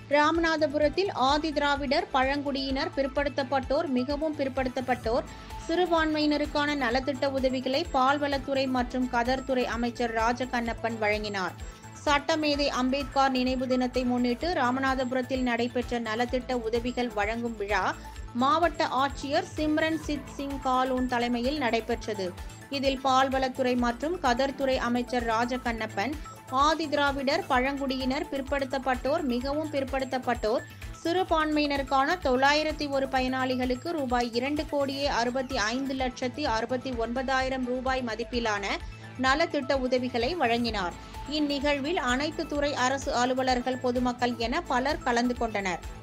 ராமநாதபுரத்தில் ஆதி திராவிடர் பழங்குடியினர் பிற்படுத்தப்பட்டோர் மிகவும் பிற்படுத்தப்பட்டோர் சிறுபான்மையினருக்கான நலத்திட்ட உதவிகளை பால்வளத்துறை மற்றும் கதர்துறை அமைச்சர் ராஜகண்ணப்பன் வழங்கினார் சட்டமேதை அம்பேத்கர் நினைவு தினத்தை முன்னிட்டு ராமநாதபுரத்தில் நடைபெற்ற நலத்திட்ட உதவிகள் வழங்கும் விழா மாவட்ட ஆட்சியர் சிம்ரன் சித் சிங் காலூன் தலைமையில் நடைபெற்றது இதில் பால்வளத்துறை மற்றும் கதர்துறை அமைச்சர் ராஜகண்ணப்பன் ஆதி திராவிடர் பழங்குடியினர் பிற்படுத்தப்பட்டோர் மிகவும் பிற்படுத்தப்பட்டோர் சிறுபான்மையினருக்கான தொள்ளாயிரத்தி ஒரு பயனாளிகளுக்கு ரூபாய் இரண்டு கோடியே அறுபத்தி ஐந்து லட்சத்தி அறுபத்தி ஒன்பதாயிரம் ரூபாய் மதிப்பிலான நலத்திட்ட உதவிகளை வழங்கினார் இந்நிகழ்வில் அனைத்து துறை அரசு அலுவலர்கள் பொதுமக்கள் என பலர் கலந்து கொண்டனர்